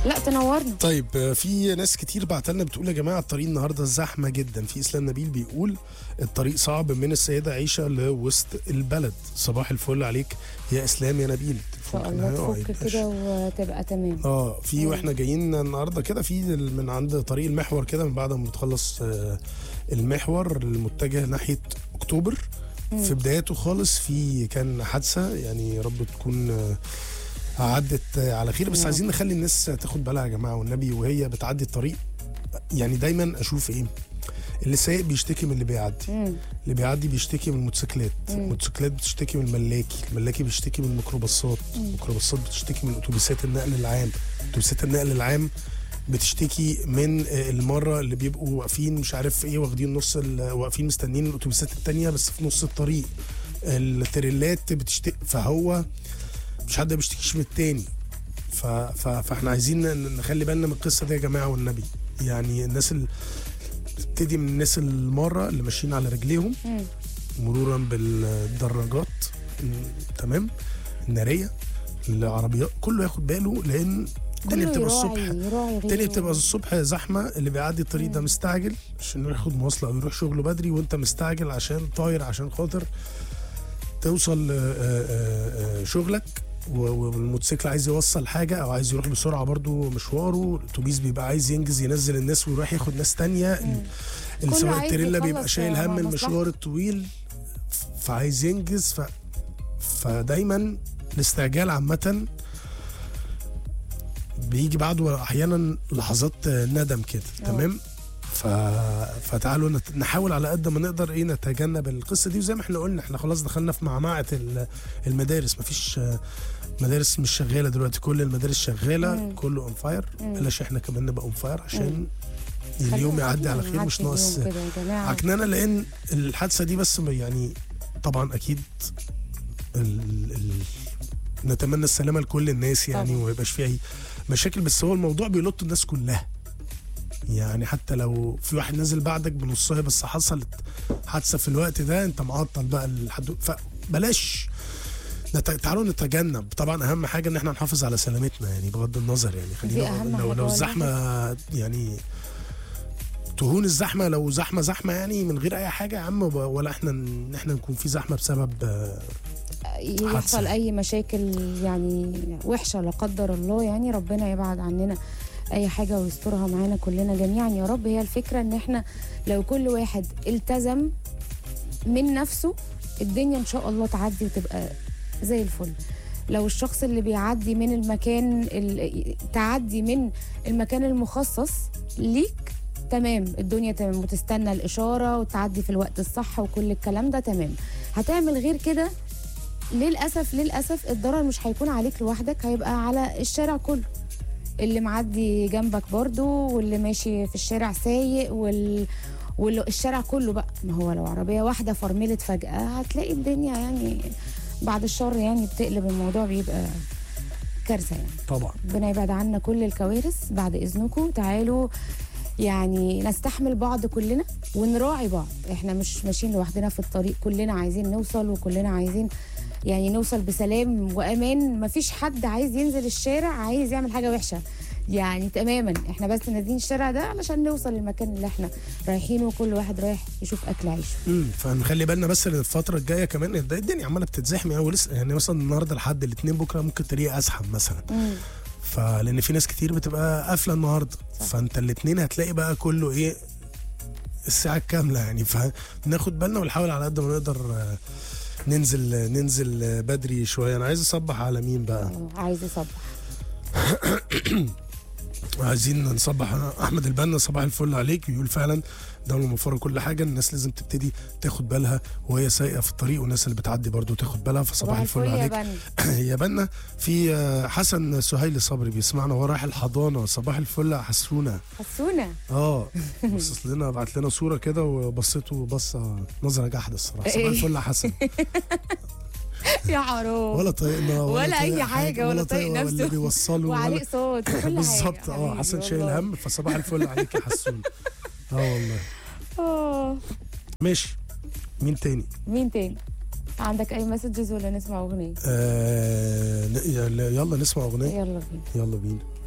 لا تنورنا طيب آه، في ناس كتير بعتلنا بتقول يا جماعه الطريق النهارده زحمه جدا في اسلام نبيل بيقول الطريق صعب من السيده عيشه لوسط البلد صباح الفل عليك يا اسلام يا نبيل ان شاء الله تفك كده وتبقى تمام اه في واحنا جايين النهارده كده في من عند طريق المحور كده من بعد ما بتخلص آه، المحور المتجه ناحيه اكتوبر في بداياته خالص في كان حادثه يعني يا رب تكون آه، عدت آه، على خير بس نعم. عايزين نخلي الناس تاخد بالها يا جماعه والنبي وهي بتعدي الطريق يعني دايما اشوف ايه اللي سايق بيشتكي من اللي بيعدي مم. اللي بيعدي بيشتكي من الموتوسيكلات الموتوسيكلات بتشتكي من الملاكي الملاكي بيشتكي من الميكروباصات الميكروباصات بتشتكي من اتوبيسات النقل العام اتوبيسات النقل العام بتشتكي من آه، المره اللي بيبقوا واقفين مش عارف ايه واخدين نص ال- واقفين مستنيين الاتوبيسات التانية بس في نص الطريق التريلات بتشتكي فهو مش حد بيشتكيش من التاني ف... ف... فاحنا عايزين ن- نخلي بالنا من القصه دي يا جماعه والنبي يعني الناس اللي بتبتدي من الناس المره اللي ماشيين على رجليهم مم. مرورا بالدراجات م، تمام الناريه العربيات كله ياخد باله لان الدنيا كله بتبقى يراعي- الصبح يراعي الدنيا غيره. بتبقى الصبح زحمه اللي بيعدي الطريق ده مستعجل عشان يروح ياخد مواصله او يروح شغله بدري وانت مستعجل عشان طاير عشان خاطر توصل آه، آه، آه، شغلك و- والموتوسيكل عايز يوصل حاجه او عايز يروح بسرعه برضو مشواره الاتوبيس بيبقى عايز ينجز ينزل الناس ويروح ياخد ناس تانية ال- كله السواق عايز التريلا بيبقى يخلص شايل هم مصلحته. المشوار الطويل ف- فعايز ينجز ف... فدايما الاستعجال عامه بيجي بعده احيانا لحظات ندم كده تمام ف... فتعالوا نت... نحاول على قد ما نقدر ايه نتجنب القصه دي وزي ما احنا قلنا احنا خلاص دخلنا في معمعه ال- المدارس مفيش آه، مدارس مش شغاله دلوقتي كل المدارس شغاله مم. كله اون فاير مم. بلاش احنا كمان نبقى اون فاير عشان خلينا اليوم يعدي على نعدي خير مش اليوم ناقص كده يا جماعه عكنانه لان الحادثه دي بس يعني طبعا اكيد ال ال نتمنى السلامه لكل الناس يعني طبعاً. وما يبقاش فيها اي مشاكل بس هو الموضوع بيلط الناس كلها يعني حتى لو في واحد نازل بعدك بنصها بس حصلت حادثه في الوقت ده انت معطل بقى الحد فبلاش نت... تعالوا نتجنب طبعا اهم حاجه ان احنا نحافظ على سلامتنا يعني بغض النظر يعني خلينا أهم لو حاجة لو والله. الزحمه يعني تهون الزحمه لو زحمه زحمه يعني من غير اي حاجه يا عم وب- ولا احنا ان احنا نكون في زحمه بسبب آه، يحصل حادثة. اي مشاكل يعني وحشه لا قدر الله يعني ربنا يبعد عننا اي حاجه ويسترها معانا كلنا جميعا يا رب هي الفكره ان احنا لو كل واحد التزم من نفسه الدنيا ان شاء الله تعدي وتبقى زي الفل لو الشخص اللي بيعدي من المكان ال- تعدي من المكان المخصص ليك تمام الدنيا تمام وتستنى الإشارة وتعدي في الوقت الصح وكل الكلام ده تمام هتعمل غير كده للأسف للأسف الضرر مش هيكون عليك لوحدك هيبقى على الشارع كله اللي معدي جنبك برضو واللي ماشي في الشارع سايق وال والشارع كله بقى ما هو لو عربية واحدة فرملت فجأة هتلاقي الدنيا يعني بعد الشر يعني بتقلب الموضوع بيبقى كارثة يعني طبعا ربنا يبعد عنا كل الكوارث بعد اذنكم تعالوا يعني نستحمل بعض كلنا ونراعي بعض احنا مش ماشيين لوحدنا في الطريق كلنا عايزين نوصل وكلنا عايزين يعني نوصل بسلام وامان مفيش حد عايز ينزل الشارع عايز يعمل حاجه وحشه يعني تماما احنا بس نازلين الشارع ده علشان نوصل للمكان اللي احنا رايحينه وكل واحد رايح يشوف اكل عيشه امم فنخلي بالنا بس ان الفتره الجايه كمان الد- الدنيا عماله بتتزحم يعني ولسه يعني مثلا النهارده لحد الاثنين بكره ممكن تلاقيه ازحم مثلا مم. فلان في ناس كتير بتبقى قافله النهارده فانت الاثنين هتلاقي بقى كله ايه الساعه الكامله يعني فناخد بالنا ونحاول على قد ما نقدر آه، ننزل ننزل آه، بدري شويه انا عايز اصبح على مين بقى عايز يصبح عايزين نصبح احمد البنا صباح الفل عليك بيقول فعلا دولة موفرة كل حاجة الناس لازم تبتدي تاخد بالها وهي سايقة في الطريق والناس اللي بتعدي برضو تاخد بالها فصباح الفل يا عليك بني يا بنا في آه، حسن سهيل صبري بيسمعنا وهو رايح الحضانة صباح الفل يا حسونة حسونا اه بصص لنا بعت لنا صورة كده وبصيته بصة نظرة جحدة الصراحة صباح إيه؟ الفل يا حسن يا حرام ولا طايقنا ولا أي طايق حاجة، ولا طايق ولا نفسه. بيوصله وعليه ولا صوت وكل حاجه بالظبط اه حبيبي حسن شايل والله. هم فصباح الفل عليك يا حسون اه والله اه ماشي مين تاني مين تاني عندك اي مسجز ولا نسمع اغنيه آه ن- يلا يلا نسمع اغنيه يلا بينا يلا بينا